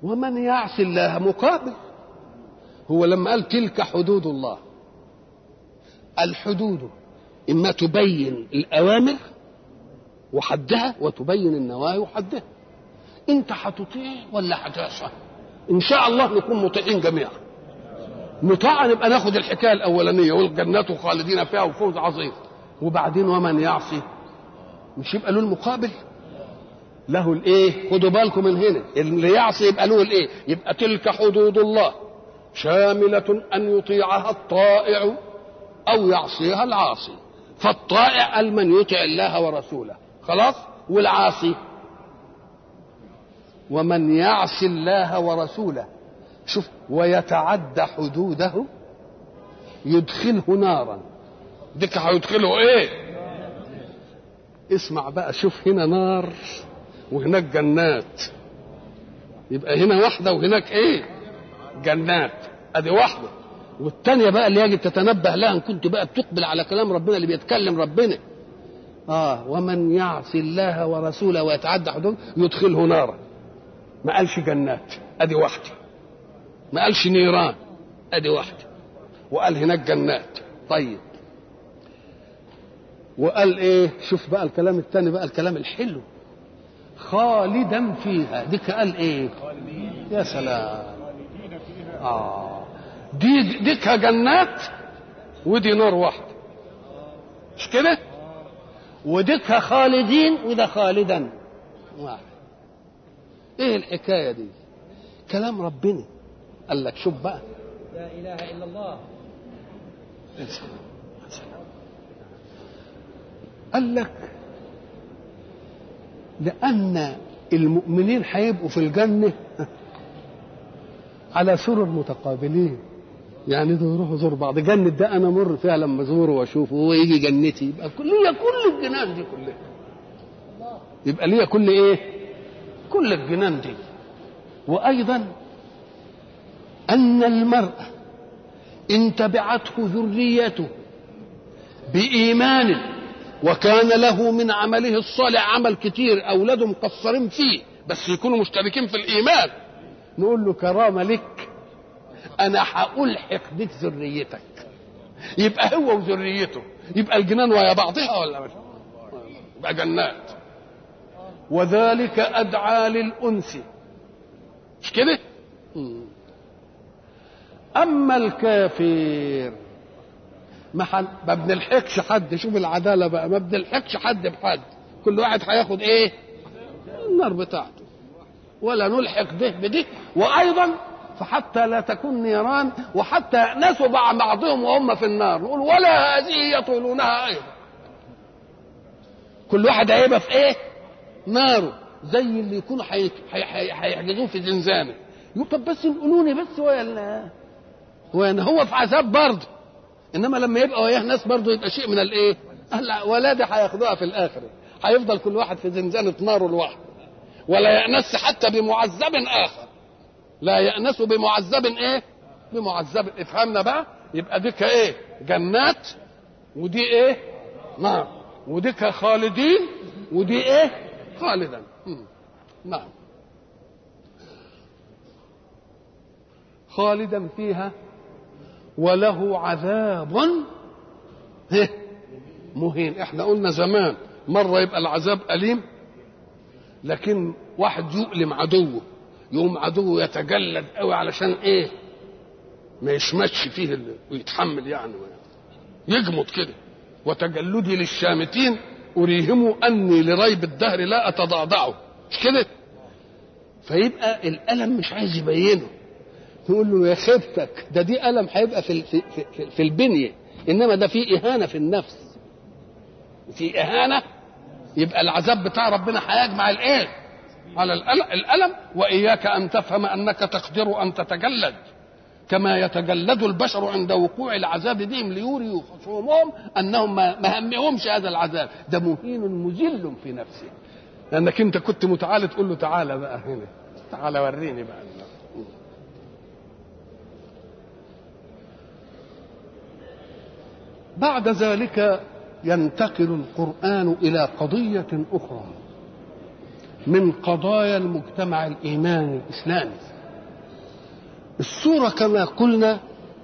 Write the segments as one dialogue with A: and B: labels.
A: ومن يعص الله مقابل هو لما قال تلك حدود الله الحدود إما تبين الأوامر وحدها وتبين النواهي وحدها أنت هتطيع ولا هتعصى إن شاء الله نكون مطيعين جميعا نطاع نبقى ناخد الحكاية الأولانية والجنات خالدين فيها وفوز عظيم وبعدين ومن يعصي مش يبقى له المقابل له الايه خدوا بالكم من هنا اللي يعصي يبقى له الايه يبقى تلك حدود الله شاملة أن يطيعها الطائع أو يعصيها العاصي فالطائع قال من يطع الله ورسوله خلاص والعاصي ومن يعص الله ورسوله شوف ويتعدى حدوده يدخله نارا ديك هيدخله ايه اسمع بقى شوف هنا نار وهناك جنات يبقى هنا واحدة وهناك ايه جنات ادي واحدة والتانية بقى اللي يجب تتنبه لها ان كنت بقى بتقبل على كلام ربنا اللي بيتكلم ربنا اه ومن يعصي الله ورسوله ويتعدى حدوده يدخله نارا ما قالش جنات ادي واحدة ما قالش نيران ادي واحدة وقال هناك جنات طيب وقال ايه شوف بقى الكلام الثاني بقى الكلام الحلو خالدا فيها ديك قال ايه يا سلام اه دي ديك جنات ودي نار واحده مش كده وديك خالدين وده خالدا واحد ايه الحكايه دي كلام ربنا قال لك شوف بقى
B: لا اله الا الله
A: قال لك لأن المؤمنين هيبقوا في الجنة على سرر متقابلين يعني ده يروحوا زور بعض جنة ده أنا مر فيها لما أزوره وأشوفه وهو يجي جنتي يبقى كل ليا كل الجنان دي كلها يبقى ليا كل إيه؟ كل الجنان دي وأيضا أن المرأة إن تبعته ذريته بإيمان وكان له من عمله الصالح عمل كتير أولاده مقصرين فيه بس يكونوا مشتركين في الإيمان نقول له كرامة لك أنا هألحق بك ذريتك يبقى هو وذريته يبقى الجنان ويا بعضها ولا مش يبقى جنات وذلك أدعى للأنس مش كده؟ أما الكافر ما حد ما بنلحقش حد شوف العداله بقى ما بنلحقش حد بحد كل واحد هياخد ايه النار بتاعته ولا نلحق ده بده وايضا فحتى لا تكون نيران وحتى نسوا مع بعضهم وهم في النار نقول ولا هذه يطولونها ايضا كل واحد هيبقى في ايه ناره زي اللي يكونوا هيحجزوه في زنزانه يقول طب بس انقلوني بس ويا ويا هو في عذاب برضه انما لما يبقى وياه ناس برضه يبقى شيء من الايه؟ ولاده هياخدوها في الاخره هيفضل كل واحد في زنزانه ناره لوحده ولا يأنس حتى بمعذب اخر لا يأنس بمعذب ايه؟ بمعذب افهمنا بقى يبقى ديك ايه؟ جنات ودي ايه؟ نار وديك خالدين ودي ايه؟ خالدا نعم خالدا فيها وله عذاب مهين احنا قلنا زمان مرة يبقى العذاب أليم لكن واحد يؤلم عدوه يقوم عدوه يتجلد قوي علشان ايه ما يشمتش فيه ويتحمل يعني يجمد كده وتجلدي للشامتين أريهم أني لريب الدهر لا أتضعضعه مش كده فيبقى الألم مش عايز يبينه تقول له يا خيبتك ده دي ألم هيبقى في, في, في, في البنية إنما ده في إهانة في النفس في إهانة يبقى العذاب بتاع ربنا هيجمع الإيه على الألم, الألم وإياك أن تفهم أنك تقدر أن تتجلد كما يتجلد البشر عند وقوع العذاب بهم ليوريوا خصومهم أنهم ما همهمش هذا العذاب ده مهين مذل في نفسه لأنك أنت كنت متعالى تقول له تعالى بقى هنا تعالى وريني بقى بعد ذلك ينتقل القرآن إلى قضية أخرى من قضايا المجتمع الإيماني الإسلامي الصورة كما قلنا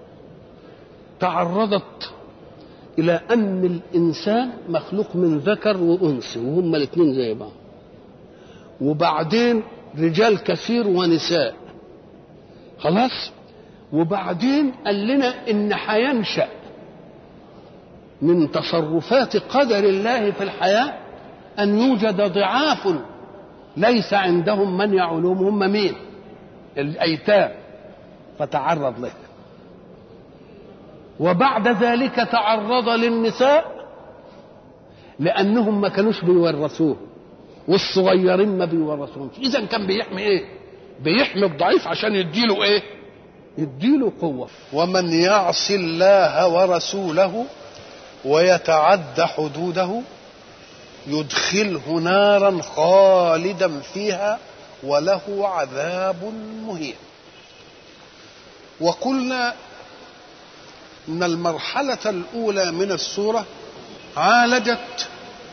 A: تعرضت إلى أن الإنسان مخلوق من ذكر وأنثى وهما الاثنين زي بعض وبعدين رجال كثير ونساء خلاص وبعدين قال لنا إن هينشأ من تصرفات قدر الله في الحياة أن يوجد ضعاف ليس عندهم من يعلوم هم مين الأيتام فتعرض له وبعد ذلك تعرض للنساء لأنهم ما كانوش بيورثوه والصغيرين ما بيورثوهمش إذا كان بيحمي إيه بيحمي الضعيف عشان يديله إيه يديله قوة
C: ومن يعص الله ورسوله ويتعد حدوده يدخله نارا خالدا فيها وله عذاب مهين وقلنا ان المرحله الاولى من السوره عالجت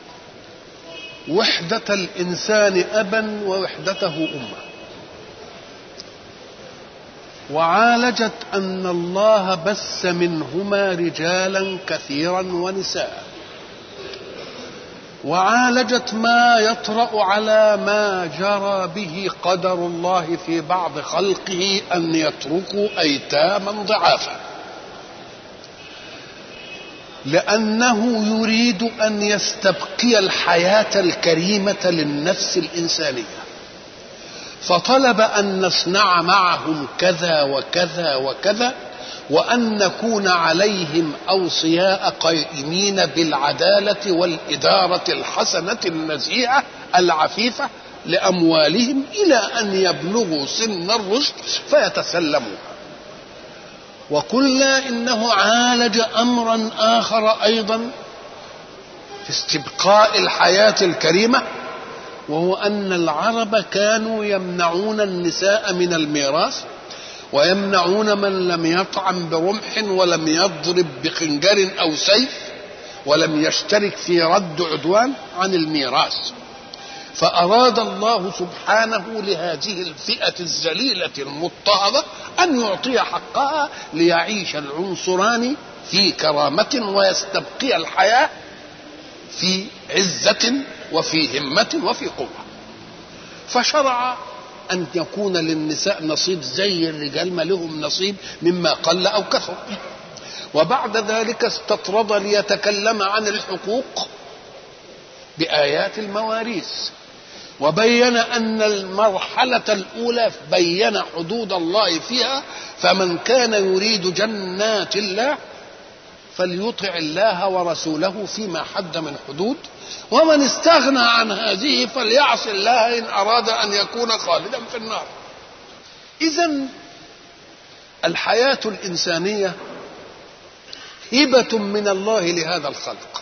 C: وحده الانسان ابا ووحدته امه وعالجت ان الله بث منهما رجالا كثيرا ونساء وعالجت ما يطرا على ما جرى به قدر الله في بعض خلقه ان يتركوا ايتاما ضعافا لانه يريد ان يستبقي الحياه الكريمه للنفس الانسانيه فطلب ان نصنع معهم كذا وكذا وكذا وان نكون عليهم اوصياء قائمين بالعداله والاداره الحسنه النزيهه العفيفه لاموالهم الى ان يبلغوا سن الرشد فيتسلموها وقلنا انه عالج امرا اخر ايضا في استبقاء الحياه الكريمه وهو ان العرب كانوا يمنعون النساء من الميراث ويمنعون من لم يطعم برمح ولم يضرب بخنجر او سيف ولم يشترك في رد عدوان عن الميراث فأراد الله سبحانه لهذه الفئة الذليلة المضطهدة أن يعطي حقها ليعيش العنصران في كرامة ويستبقي الحياة في عزة وفي همة وفي قوة فشرع أن يكون للنساء نصيب زي الرجال ما لهم نصيب مما قل أو كثر وبعد ذلك استطرد ليتكلم عن الحقوق بآيات المواريث وبين أن المرحلة الأولى بين حدود الله فيها فمن كان يريد جنات الله فليطع الله ورسوله فيما حد من حدود ومن استغنى عن هذه فليعص الله إن أراد أن يكون خالدا في النار إذا الحياة الإنسانية هبة من الله لهذا الخلق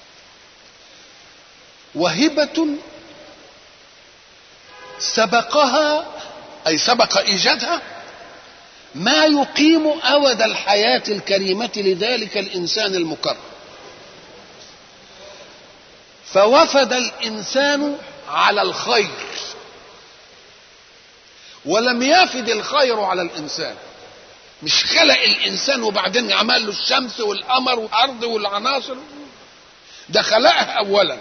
C: وهبة سبقها أي سبق إيجادها ما يقيم أود الحياة الكريمة لذلك الإنسان المكرم فوفد الإنسان على الخير ولم يفد الخير على الإنسان مش خلق الإنسان وبعدين عمل له الشمس والقمر والأرض والعناصر ده خلقها أولا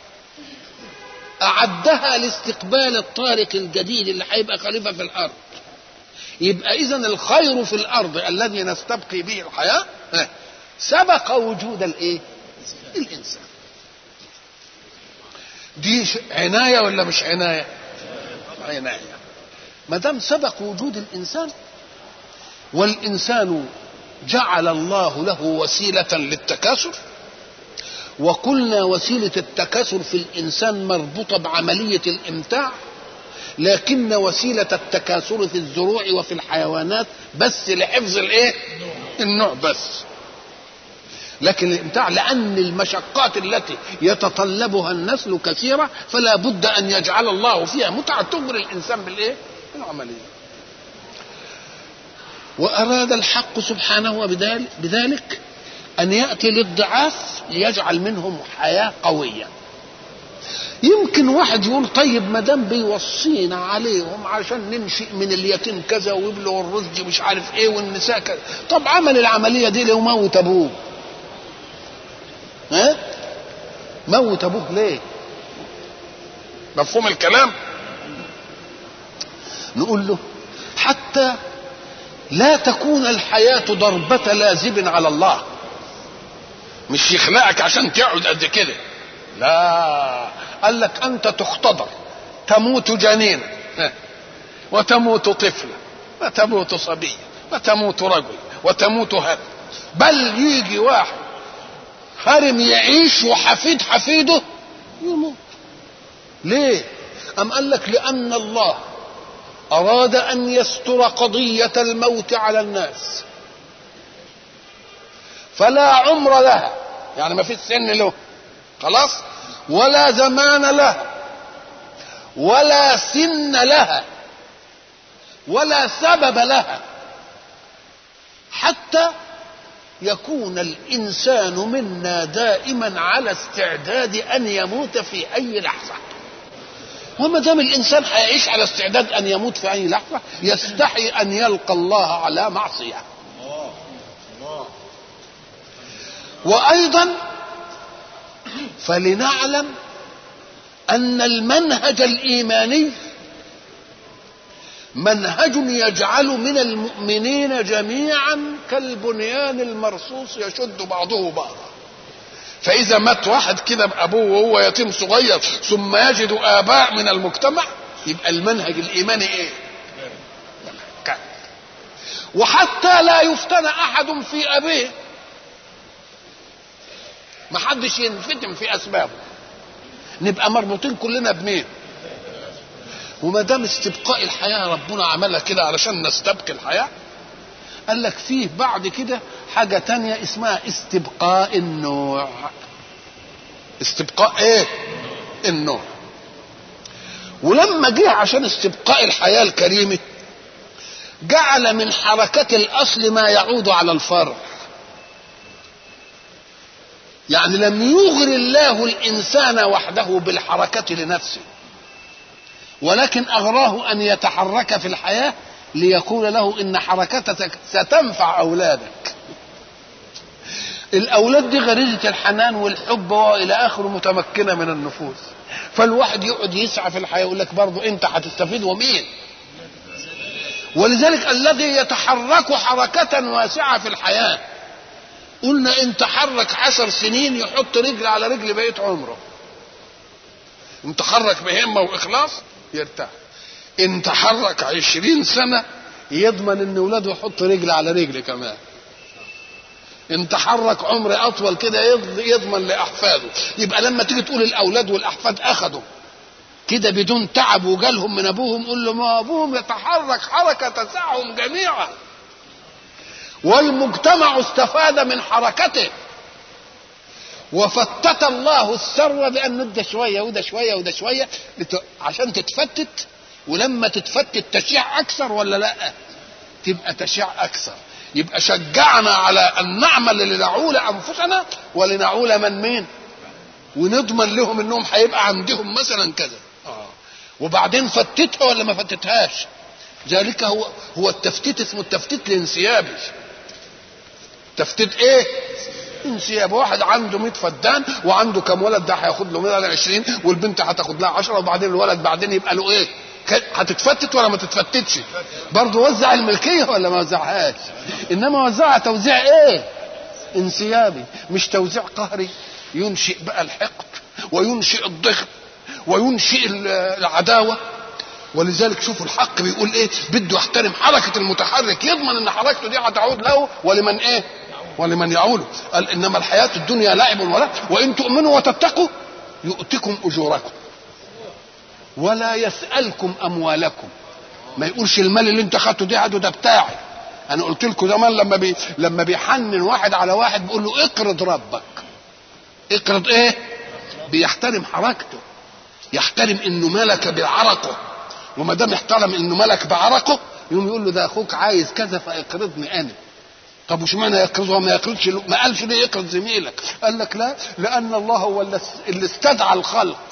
C: أعدها لاستقبال الطارق الجديد اللي هيبقى خليفة في الأرض يبقى إذا الخير في الأرض الذي نستبقي به الحياة سبق وجود الإيه؟ الإنسان دي عناية ولا مش عناية؟ عناية ما دام سبق وجود الإنسان والإنسان جعل الله له وسيلة للتكاثر وقلنا وسيلة التكاثر في الإنسان مربوطة بعملية الإمتاع لكن وسيلة التكاثر في الزروع وفي الحيوانات بس لحفظ الإيه؟ النوع بس لكن الامتاع لأن المشقات التي يتطلبها النسل كثيرة فلا بد أن يجعل الله فيها متعة تغري الإنسان بالإيه؟ بالعملية وأراد الحق سبحانه بذلك أن يأتي للضعاف ليجعل منهم حياة قوية يمكن واحد يقول طيب ما دام بيوصينا عليهم عشان ننشئ من اليتيم كذا ويبلغ الرشد مش عارف ايه والنساء كذا طب عمل العمليه دي ليه وموت ابوه ها موت ابوه ليه مفهوم الكلام نقول له حتى لا تكون الحياة ضربة لازم على الله مش يخلقك عشان تقعد قد كده لا قال لك أنت تختبر تموت جنينا وتموت طفلا وتموت صبيا وتموت رجل وتموت هرم بل يجي واحد هرم يعيش وحفيد حفيده يموت ليه أم قال لك لأن الله أراد أن يستر قضية الموت على الناس فلا عمر لها يعني ما في سن له خلاص ولا زمان لها ولا سن لها ولا سبب لها حتى يكون الإنسان منا دائما على استعداد أن يموت في أي لحظة وما دام الانسان هيعيش على استعداد ان يموت في اي لحظه يستحي ان يلقى الله على معصيه وايضا فلنعلم ان المنهج الايماني منهج يجعل من المؤمنين جميعا كالبنيان المرصوص يشد بعضه بعضا فإذا مات واحد كده بأبوه وهو يتيم صغير ثم يجد آباء من المجتمع يبقى المنهج الإيماني إيه؟ كان وحتى لا يفتن أحد في أبيه ما حدش ينفتن في أسبابه نبقى مربوطين كلنا بمين؟ وما دام استبقاء الحياة ربنا عملها كده علشان نستبقي الحياة قال لك فيه بعد كده حاجة تانية اسمها استبقاء النوع استبقاء ايه النوع ولما جه عشان استبقاء الحياة الكريمة جعل من حركة الأصل ما يعود على الفرع يعني لم يغر الله الإنسان وحده بالحركة لنفسه ولكن أغراه أن يتحرك في الحياة ليقول له ان حركتك ستنفع اولادك الاولاد دي غريزه الحنان والحب والى اخره متمكنه من النفوس فالواحد يقعد يسعى في الحياه يقول لك برضه انت هتستفيد ومين ولذلك الذي يتحرك حركة واسعة في الحياة قلنا ان تحرك عشر سنين يحط رجل على رجل بقية عمره ان تحرك بهمة واخلاص يرتاح ان تحرك عشرين سنة يضمن ان ولاده يحط رجل على رجل كمان ان تحرك عمر اطول كده يضمن لاحفاده يبقى لما تيجي تقول الاولاد والاحفاد اخذوا كده بدون تعب وجالهم من ابوهم قول له ما ابوهم يتحرك حركه تسعهم جميعا والمجتمع استفاد من حركته وفتت الله الثروه بان ندى شويه وده شويه وده شويه عشان تتفتت ولما تتفتت تشيع اكثر ولا لا تبقى تشيع اكثر يبقى شجعنا على ان نعمل لنعول انفسنا ولنعول من مين ونضمن لهم انهم هيبقى عندهم مثلا كذا آه. وبعدين فتتها ولا ما فتتهاش ذلك هو هو التفتيت اسمه التفتيت الانسيابي تفتيت ايه انسياب واحد عنده 100 فدان وعنده كم ولد ده هياخد له مثلا 20 والبنت هتاخد لها 10 وبعدين الولد بعدين يبقى له ايه هتتفتت ولا ما تتفتتش برضه وزع الملكيه ولا ما وزعهاش انما وزعها توزيع ايه انسيابي مش توزيع قهري ينشئ بقى الحقد وينشئ الضغط وينشئ العداوه ولذلك شوفوا الحق بيقول ايه بده يحترم حركه المتحرك يضمن ان حركته دي هتعود له ولمن ايه ولمن يعوله قال انما الحياه الدنيا لعب ولا وان تؤمنوا وتتقوا يؤتكم اجوركم ولا يسألكم أموالكم ما يقولش المال اللي انت خدته ده ده بتاعي انا قلت لكم زمان لما بي لما بيحنن واحد على واحد بيقول له اقرض ربك اقرض ايه بيحترم حركته يحترم انه ملك بعرقه وما دام احترم انه ملك بعرقه يقوم يقول له ده اخوك عايز كذا فاقرضني انا طب وش معنى يقرضه ما يقرضش ما قالش ليه يقرض زميلك قال لك لا لان الله هو اللي استدعى الخلق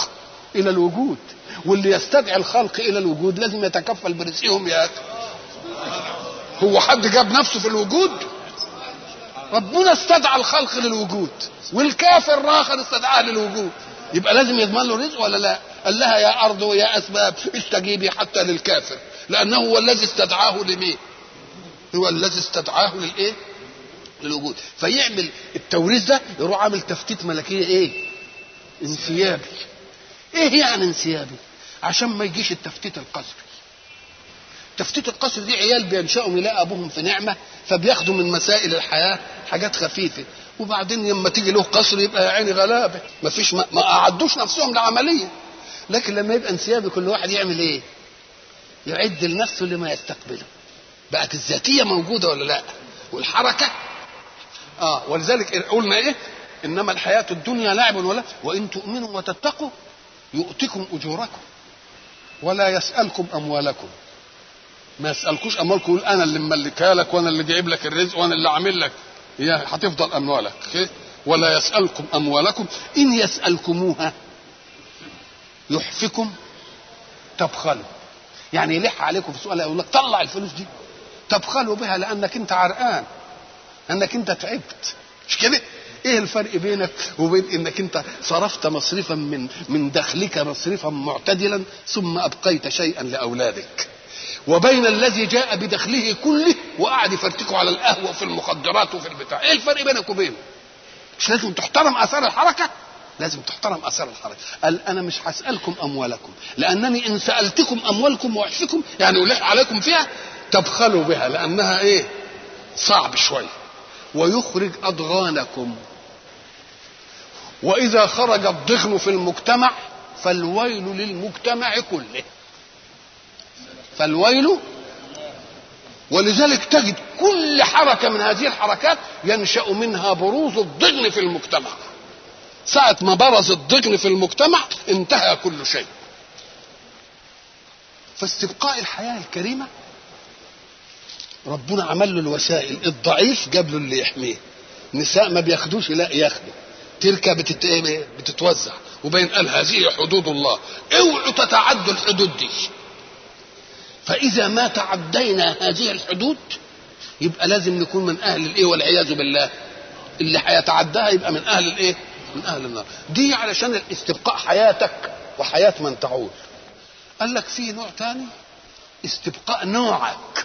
C: الى الوجود واللي يستدعي الخلق الى الوجود لازم يتكفل برزقهم يا اخي هو حد جاب نفسه في الوجود ربنا استدعى الخلق للوجود والكافر الاخر استدعاه للوجود يبقى لازم يضمن له رزق ولا لا قال لها يا ارض ويا اسباب استجيبي حتى للكافر لانه هو الذي استدعاه لمين هو الذي استدعاه للايه للوجود فيعمل التوريث ده يروح عامل تفتيت ملكيه ايه انسيابي ايه يعني انسيابي عشان ما يجيش التفتيت القسري تفتيت القصر دي عيال بينشأوا يلاقي ابوهم في نعمه فبياخدوا من مسائل الحياه حاجات خفيفه وبعدين لما تيجي له قصر يبقى يا عيني غلابه ما فيش ما, ما اعدوش نفسهم لعمليه لكن لما يبقى انسيابي كل واحد يعمل ايه؟ يعد لنفسه لما يستقبله بقت الذاتيه موجوده ولا لا؟ والحركه اه ولذلك قلنا ايه؟ انما الحياه الدنيا لعب ولا وان تؤمنوا وتتقوا يؤتكم اجوركم ولا يسالكم اموالكم ما يسالكوش اموالكم يقول انا اللي مملكها لك وانا اللي جايب لك الرزق وانا اللي عامل لك هي هتفضل اموالك إيه؟ ولا يسالكم اموالكم ان يسالكموها يحفكم تبخلوا يعني يلح عليكم في سؤال يقول لك طلع الفلوس دي تبخلوا بها لانك انت عرقان انك انت تعبت مش كده ايه الفرق بينك وبين انك انت صرفت مصرفا من من دخلك مصرفا معتدلا ثم ابقيت شيئا لاولادك وبين الذي جاء بدخله كله وقعد يفرتكوا على القهوه وفي المخدرات وفي البتاع ايه الفرق بينك وبينه مش لازم تحترم اثار الحركه لازم تحترم اثار الحركه قال انا مش هسالكم اموالكم لانني ان سالتكم اموالكم وعشكم يعني الح عليكم فيها تبخلوا بها لانها ايه صعب شويه ويخرج اضغانكم واذا خرج الضغن في المجتمع فالويل للمجتمع كله فالويل ولذلك تجد كل حركة من هذه الحركات ينشأ منها بروز الضغن في المجتمع ساعة ما برز الضغن في المجتمع انتهى كل شيء فاستبقاء الحياة الكريمة ربنا عمل له الوسائل الضعيف جاب له اللي يحميه نساء ما بياخدوش لا ياخدوا تركة بتت... بتتوزع وبين قال هذه حدود الله اوعوا تتعدوا الحدود دي فإذا ما تعدينا هذه الحدود يبقى لازم نكون من أهل الإيه والعياذ بالله اللي هيتعداها يبقى من أهل الإيه؟ من أهل النار دي علشان استبقاء حياتك وحياة من تعود قال لك في نوع تاني استبقاء نوعك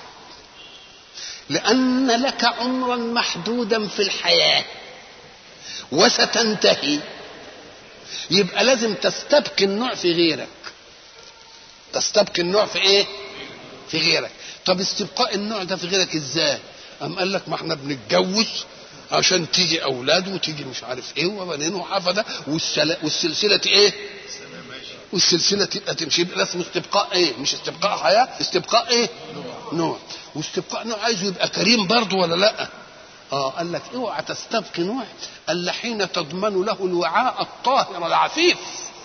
C: لأن لك عمرا محدودا في الحياة وستنتهي يبقى لازم تستبقي النوع في غيرك تستبقي النوع في ايه في غيرك طب استبقاء النوع ده في غيرك ازاي قام قال لك ما احنا بنتجوز عشان تيجي اولاد وتيجي مش عارف ايه وبنين وحفده والسل... والسلسله ايه والسلسله تبقى تمشي يبقى اسمه استبقاء ايه مش استبقاء حياه استبقاء ايه نوع واستبقاء نوع عايزه يبقى كريم برضه ولا لا اه قال لك اوعى تستبقي نوع الا حين تضمن له الوعاء الطاهر العفيف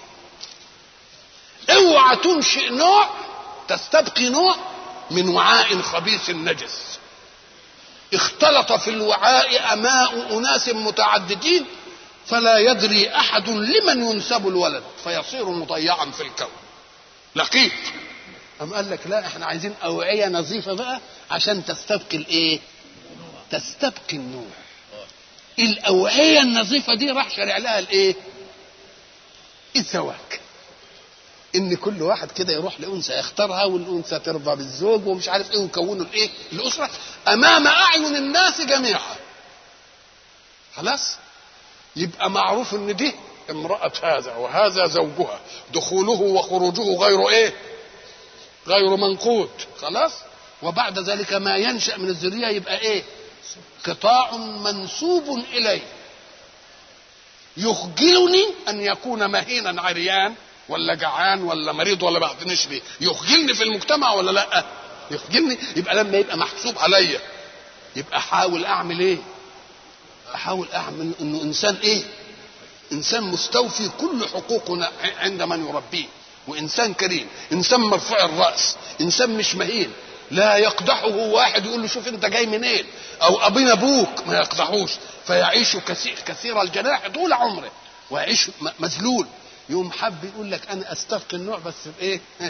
C: اوعى تنشئ نوع تستبقي نوع من وعاء خبيث نجس اختلط في الوعاء اماء اناس متعددين فلا يدري احد لمن ينسب الولد فيصير مضيعا في الكون لقيط أم قال لك لا احنا عايزين اوعيه نظيفه بقى عشان تستبقي الايه تستبقي النوع الاوعيه النظيفه دي راح شارع لها الايه الزواج ان كل واحد كده يروح لانثى يختارها والانثى ترضى بالزوج ومش عارف ايه ويكونوا الايه الاسره امام اعين الناس جميعا خلاص يبقى معروف ان دي امرأة هذا وهذا زوجها دخوله وخروجه غير ايه غير منقود خلاص وبعد ذلك ما ينشأ من الذرية يبقى ايه قطاع منسوب اليه يخجلني ان يكون مهينا عريان ولا جعان ولا مريض ولا بعتنيش بيه يخجلني في المجتمع ولا لا يخجلني يبقى لما يبقى محسوب عليا يبقى احاول اعمل ايه احاول اعمل انه انسان ايه انسان مستوفي كل حقوقنا عند من يربيه وانسان كريم انسان مرفوع الراس انسان مش مهين لا يقدحه واحد يقول له شوف انت جاي منين او ابينا ابوك ما يقدحوش فيعيش كثير كثير الجناح طول عمره ويعيش مذلول يقوم حب يقول لك انا استبقي النوع بس بايه ها.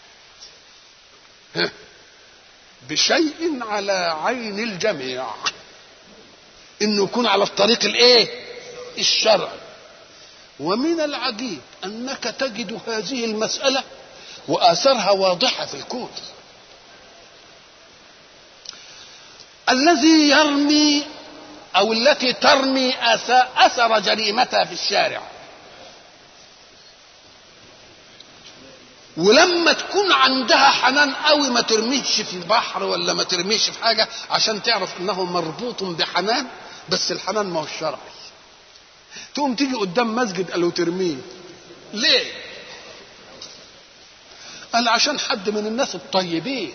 C: ها. بشيء على عين الجميع انه يكون على الطريق الايه الشرعي ومن العجيب انك تجد هذه المساله واثرها واضحه في الكون الذي يرمي او التي ترمي أث- اثر جريمتها في الشارع ولما تكون عندها حنان قوي ما ترميش في بحر ولا ما ترميش في حاجه عشان تعرف انه مربوط بحنان بس الحنان ما هو الشرعي تقوم تيجي قدام مسجد قالوا ترميه ليه قال عشان حد من الناس الطيبين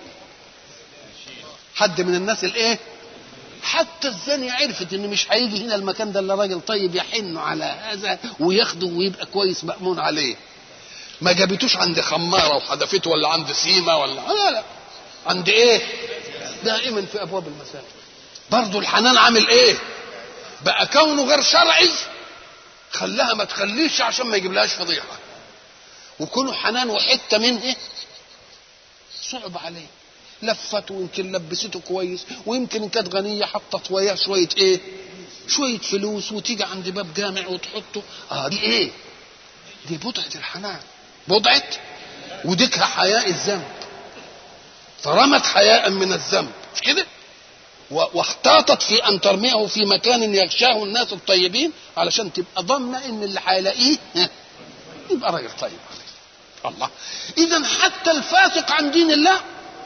C: حد من الناس الايه حتى الزانية عرفت ان مش هيجي هنا المكان ده الا راجل طيب يحن على هذا وياخده ويبقى كويس مأمون عليه ما جابتوش عند خمارة وحدفته ولا عند سيمة ولا لا لا عند ايه دائما في ابواب المساجد برضه الحنان عامل ايه بقى كونه غير شرعي خلاها ما تخليش عشان ما يجيبلهاش فضيحه وكونه حنان وحته منه صعب عليه لفته ويمكن لبسته كويس ويمكن ان كانت غنيه حطت وياه شويه ايه شويه فلوس وتيجي عند باب جامع وتحطه اه دي ايه دي بضعه الحنان بضعه وديكها حياء الذنب فرمت حياء من الذنب مش كده و- واحتاطت في ان ترميه في مكان يغشاه الناس الطيبين علشان تبقى ضامنه ان اللي هيلاقيه ها، يبقى راجل طيب الله اذا حتى الفاسق عن دين الله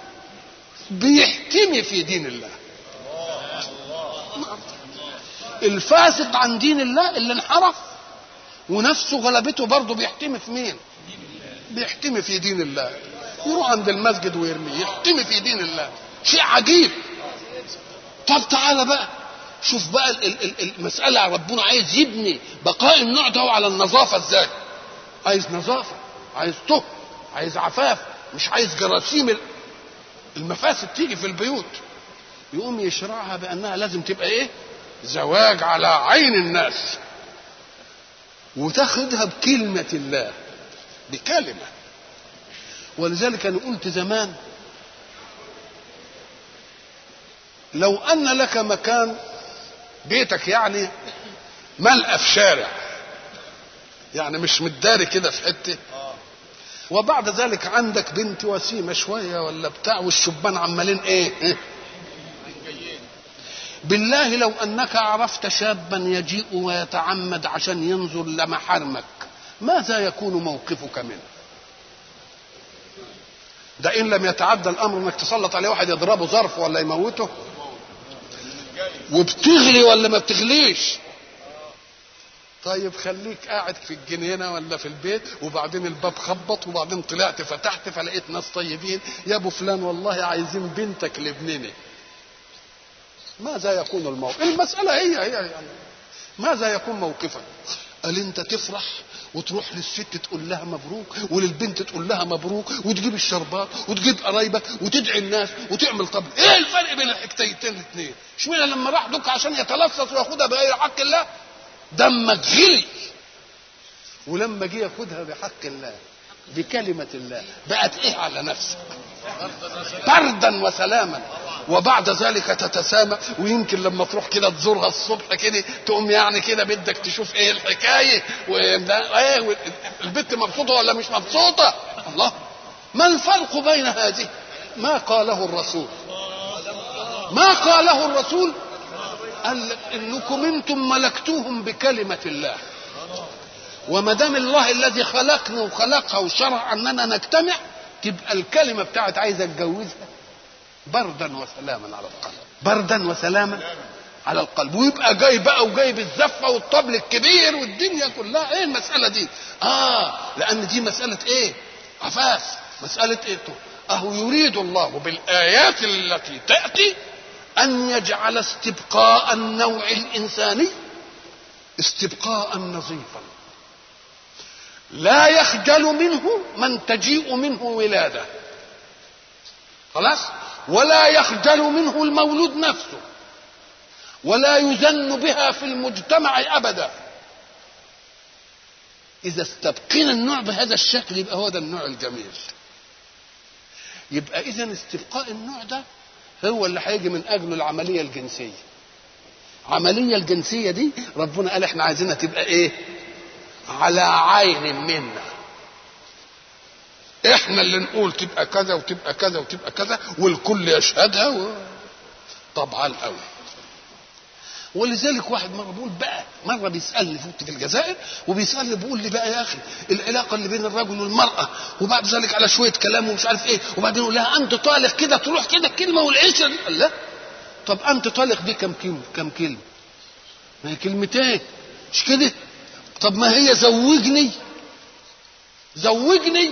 C: بيحتمي في دين الله الفاسق عن دين الله اللي انحرف ونفسه غلبته برضه بيحتمي في مين بيحتمي في دين الله يروح عند المسجد ويرميه يحتمي في دين الله شيء عجيب طب تعالى بقى شوف بقى ال- ال- ال- المسألة ربنا عايز يبني بقاء النوع ده على النظافة ازاي عايز نظافة عايز طهر عايز عفاف مش عايز جراثيم ال- المفاسد تيجي في البيوت يقوم يشرعها بأنها لازم تبقى ايه زواج على عين الناس وتاخدها بكلمة الله بكلمة ولذلك أنا قلت زمان لو أن لك مكان بيتك يعني ملقى في شارع يعني مش متداري كده في حته وبعد ذلك عندك بنت وسيمه شويه ولا بتاع والشبان عمالين ايه إيه؟ بالله لو انك عرفت شابا يجيء ويتعمد عشان ينظر لمحارمك ماذا يكون موقفك منه ده ان لم يتعدى الامر انك تسلط عليه واحد يضربه ظرف ولا يموته وبتغلي ولا ما بتغليش طيب خليك قاعد في الجنينه ولا في البيت وبعدين الباب خبط وبعدين طلعت فتحت فلقيت ناس طيبين يا ابو فلان والله عايزين بنتك لابننا ماذا يكون الموقف المساله هي هي يعني ماذا يكون موقفك قال انت تفرح وتروح للست تقول لها مبروك وللبنت تقول لها مبروك وتجيب الشربات وتجيب قرايبك وتدعي الناس وتعمل طب ايه الفرق بين الحكايتين الاثنين اشمعنى لما راح دك عشان يتلصص وياخدها بغير حق الله دمك غلي ولما جه ياخدها بحق الله بكلمة الله بقت ايه على نفسك بردا وسلاما وبعد ذلك تتسامى ويمكن لما تروح كده تزورها الصبح كده تقوم يعني كده بدك تشوف ايه الحكايه وايه البنت مبسوطه ولا مش مبسوطه الله ما الفرق بين هذه ما قاله الرسول ما قاله الرسول قال انكم انتم ملكتوهم بكلمه الله وما دام الله الذي خلقنا وخلقها وشرع اننا نجتمع تبقى الكلمه بتاعت عايز اتجوزها بردا وسلاما على القلب بردا وسلاما على القلب ويبقى جاي بقى وجايب الزفه والطبل الكبير والدنيا كلها ايه المساله دي اه لان دي مساله ايه عفاف مساله ايه اهو يريد الله بالايات التي تاتي ان يجعل استبقاء النوع الانساني استبقاء نظيفا لا يخجل منه من تجيء منه ولاده خلاص ولا يخجل منه المولود نفسه ولا يزن بها في المجتمع ابدا اذا استبقينا النوع بهذا الشكل يبقى هو ده النوع الجميل يبقى اذا استبقاء النوع ده هو اللي هيجي من اجله العمليه الجنسيه العمليه الجنسيه دي ربنا قال احنا عايزينها تبقى ايه على عين منا احنا اللي نقول تبقى كذا وتبقى كذا وتبقى كذا والكل يشهدها و... طبعا قوي ولذلك واحد مره بيقول بقى مره بيسالني كنت في الجزائر وبيسالني بيقول لي بقى يا اخي العلاقه اللي بين الرجل والمراه وبعد ذلك على شويه كلام ومش عارف ايه وبعدين يقول لها انت طالق كده تروح كده كلمه والعيشه دي قال لا طب انت طالق دي كم كلمه كم كلمه ما هي كلمتين مش كده طب ما هي زوجني زوجني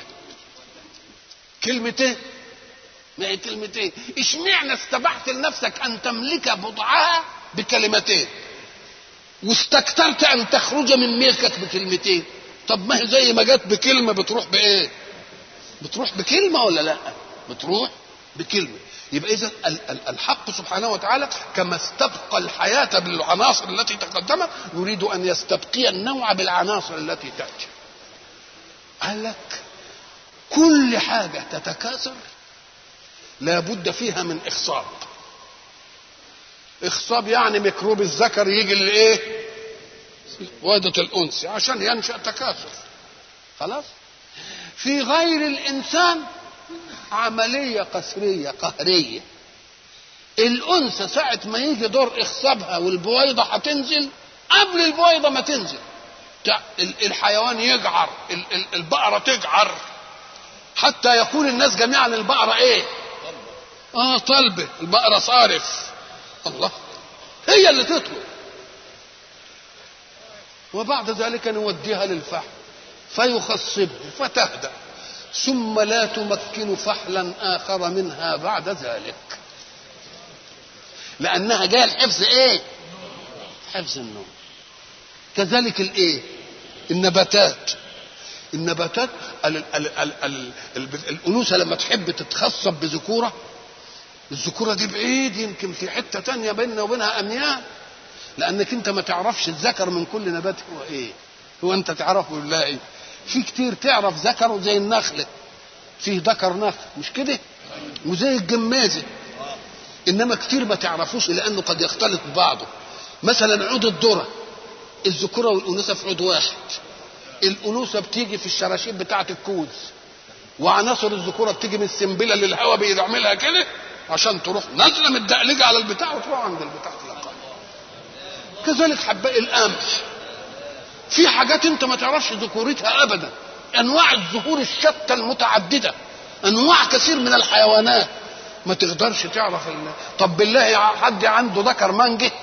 C: كلمتين ما هي كلمتين اشمعنى استبحت لنفسك ان تملك بضعها بكلمتين واستكثرت ان تخرج من ملكك بكلمتين طب ما هي زي ما جت بكلمه بتروح بايه بتروح بكلمه ولا لا بتروح بكلمه يبقى اذا الحق سبحانه وتعالى كما استبقى الحياه بالعناصر التي تقدمت يريد ان يستبقي النوع بالعناصر التي تاتي قال لك كل حاجه تتكاثر لابد فيها من اخصاب اخصاب يعني ميكروب الذكر يجي لايه وادة الانثى عشان ينشا تكاثر خلاص في غير الانسان عملية قسرية قهرية الأنثى ساعة ما يجي دور إخصابها والبويضة هتنزل قبل البويضة ما تنزل الحيوان يجعر البقرة تجعر حتى يقول الناس جميعا البقرة ايه اه طلبة البقرة صارف الله هي اللي تطلب وبعد ذلك نوديها للفحم فيخصبه فتهدأ ثم لا تمكن فحلا آخر منها بعد ذلك لأنها جاء الحفظ إيه حفظ النوم كذلك الإيه النباتات النباتات ال ال ال ال ال الأنوثة لما تحب تتخصب بذكورة الذكورة دي بعيد يمكن في حتة تانية بيننا وبينها أميال لأنك أنت ما تعرفش الذكر من كل نبات هو إيه هو أنت تعرفه ولا إيه في كتير تعرف ذكره زي النخلة فيه ذكر نخل مش كده وزي الجمازة إنما كتير ما تعرفوش لأنه قد يختلط ببعضه مثلا عود الذرة الذكورة والأنوثة في عود واحد الأنوثة بتيجي في الشراشيب بتاعة الكوز وعناصر الذكورة بتيجي من السنبلة اللي الهواء بيعملها كده عشان تروح نازلة متدقلجة على البتاع وتروح عند البتاع تلقاها كذلك حباء القمح في حاجات انت ما تعرفش ذكورتها ابدا انواع الزهور الشتى المتعدده انواع كثير من الحيوانات ما تقدرش تعرف ال... طب بالله حد عنده ذكر مانجه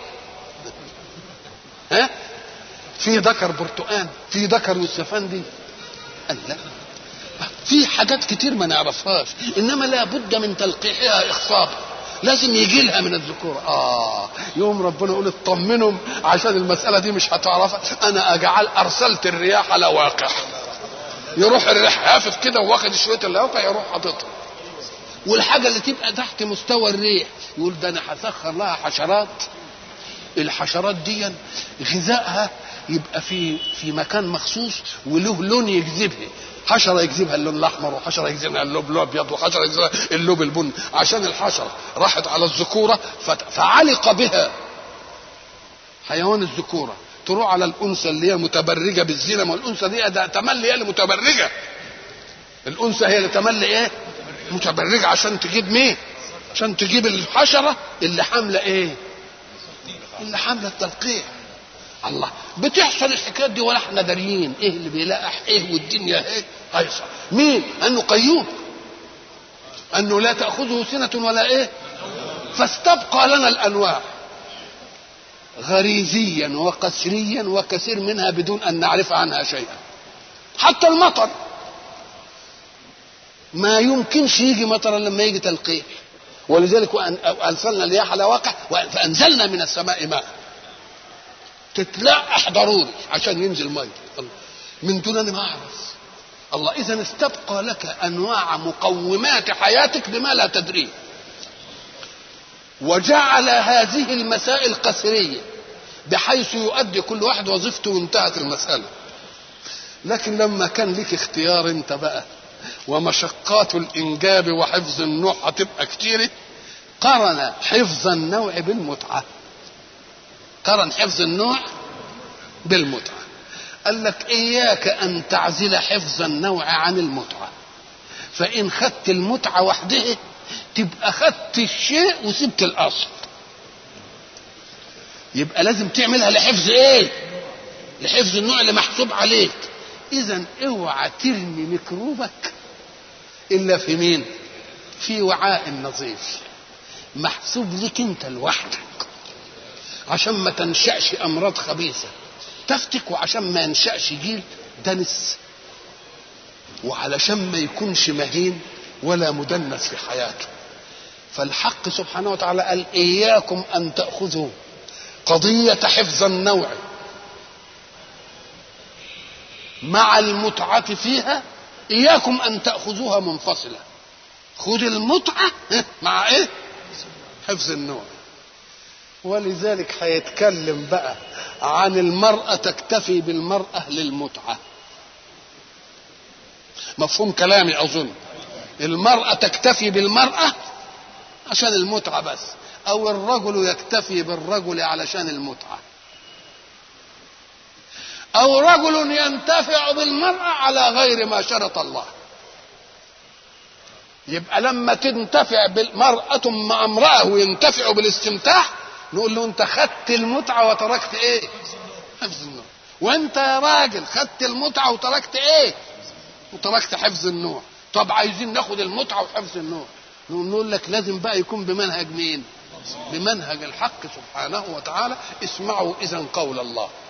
C: ها في ذكر برتقان في ذكر يوسفندي قال لا في حاجات كتير ما نعرفهاش انما لابد من تلقيحها اخصاب لازم يجي لها من الذكور اه يوم ربنا يقول اطمنهم عشان المساله دي مش هتعرفها انا اجعل ارسلت الرياح لواقع يروح الريح هافف كده واخد شويه الواقع يروح حاططها والحاجه اللي تبقى تحت مستوى الريح يقول ده انا هسخر لها حشرات الحشرات دي غذائها يبقى في في مكان مخصوص وله لون يجذبها حشره يجذبها اللون الاحمر وحشره يجذبها اللون الابيض وحشره يجذبها اللون البني عشان الحشره راحت على الذكوره فعلق بها حيوان الذكوره تروح على الانثى اللي هي متبرجه بالزنا ما الانثى دي ده تملي هي اللي متبرجه الانثى هي اللي تملي ايه متبرجه عشان تجيب مين عشان تجيب الحشره اللي حامله ايه اللي حامله التلقيح الله بتحصل الحكايات دي ولا احنا داريين ايه اللي بيلقح ايه والدنيا ايه هيصل مين انه قيوم انه لا تاخذه سنه ولا ايه فاستبقى لنا الانواع غريزيا وقسريا وكثير منها بدون ان نعرف عنها شيئا حتى المطر ما يمكنش يجي مطرا لما يجي تلقيح ولذلك ارسلنا الرياح على واقع فانزلنا من السماء ماء تتلقح ضروري عشان ينزل ميه من دون ان ما اعرف الله اذا استبقى لك انواع مقومات حياتك بما لا تدريه وجعل هذه المسائل قسريه بحيث يؤدي كل واحد وظيفته وانتهت المساله
A: لكن لما كان لك اختيار انت بقى ومشقات الانجاب وحفظ النوع هتبقى كتيره قرن حفظ النوع بالمتعه قرن حفظ النوع بالمتعه قال لك اياك ان تعزل حفظ النوع عن المتعه فان خدت المتعه وحدها تبقى خدت الشيء وسبت الاصل يبقى لازم تعملها لحفظ ايه لحفظ النوع اللي محسوب عليك اذا اوعى ترمي ميكروبك الا في مين في وعاء نظيف محسوب لك انت لوحدك عشان ما تنشأش امراض خبيثه تفتك وعشان ما ينشأش جيل دنس وعلشان ما يكونش مهين ولا مدنس في حياته فالحق سبحانه وتعالى قال إياكم أن تأخذوا قضية حفظ النوع مع المتعة فيها إياكم أن تأخذوها منفصلة خذ المتعة مع إيه حفظ النوع ولذلك هيتكلم بقى عن المرأة تكتفي بالمرأة للمتعة مفهوم كلامي أظن المرأة تكتفي بالمرأة عشان المتعة بس أو الرجل يكتفي بالرجل علشان المتعة أو رجل ينتفع بالمرأة على غير ما شرط الله يبقى لما تنتفع بالمرأة مع امرأة وينتفعوا بالاستمتاع نقول له انت خدت المتعة وتركت ايه حفظ النوع وانت يا راجل خدت المتعة وتركت ايه وتركت حفظ النوع طب عايزين ناخد المتعة وحفظ النوع نقول لك لازم بقى يكون بمنهج مين بمنهج الحق سبحانه وتعالى اسمعوا اذا قول الله